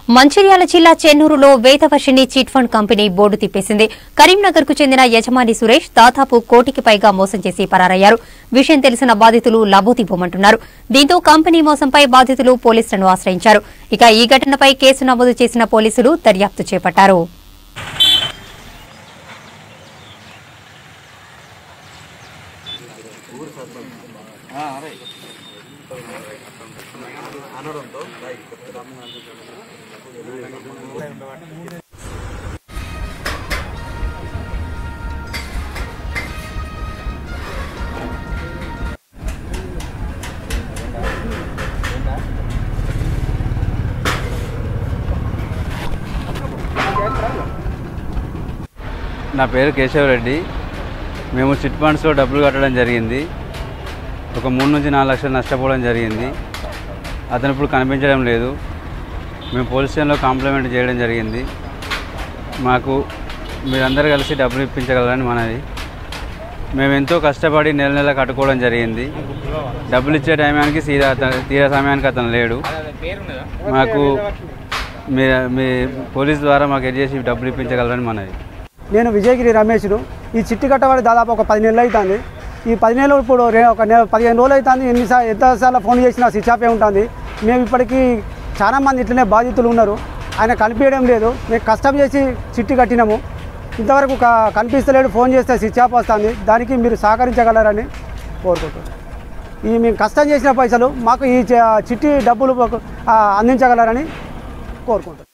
మంచిర్యాల జిల్లా చెన్నూరులో Vedavarshini chit fund company board తిప్పేసింది కరీంనగర్ కు చెందిన యజమాని సురేష్ దాదాపు కోటికి పైగా మోసం చేసి పరారయ్యారు విషయం తెలిసిన బాధితులు లబోదిబ్బోమంటున్నారు దీంతో కంపెనీ మోసంపై బాధితులు పోలీసులను ఆశ్రయించారు ఇక ఈ ఘటనపై కేసు నమోదు చేసిన పోలీసులు దర్యాప్తు చేపట్టారు నా పేరు కేశవరెడ్డి మేము చిట్ ఫండ్స్లో డబ్బులు కట్టడం జరిగింది ఒక మూడు నుంచి నాలుగు లక్షలు నష్టపోవడం జరిగింది అతను ఇప్పుడు కనిపించడం లేదు మేము పోలీస్ స్టేషన్లో కాంప్లిమెంట్ చేయడం జరిగింది మాకు మీరందరూ కలిసి డబ్బులు ఇప్పించగలరని మనది మేము ఎంతో కష్టపడి నెల నెల కట్టుకోవడం జరిగింది డబ్బులు ఇచ్చే టైంకి సీదా అతను తీరా సమయానికి అతను లేడు మాకు మీ మీ పోలీస్ ద్వారా మాకు ఎడ్ చేసి డబ్బులు ఇప్పించగలరని మనది నేను విజయగిరి రమేష్ను ఈ చిట్టి కట్టబడి దాదాపు ఒక పది నెలలు అవుతుంది ఈ పది నెలలు ఇప్పుడు రే ఒక నెల పదిహేను రోజులు అవుతుంది ఎన్నిసార్లు ఎంతసార్లు ఫోన్ చేసినా స్విచ్ ఆఫే ఉంటుంది మేము ఇప్పటికీ చాలా మంది ఇట్లనే బాధితులు ఉన్నారు ఆయన కనిపించడం లేదు మేము కష్టం చేసి చిట్టి కట్టినాము ఇంతవరకు క- కనిపిస్తలేడు ఫోన్ చేస్తే స్విచ్ ఆఫ్ వస్తుంది దానికి మీరు సహకరించగలరని కోరుకుంటున్నాను ఈ మేము కష్టం చేసిన పైసలు మాకు ఈ చ- చిట్టి డబ్బులు ఆ, అందించగలరని కోరుకుంటున్నాను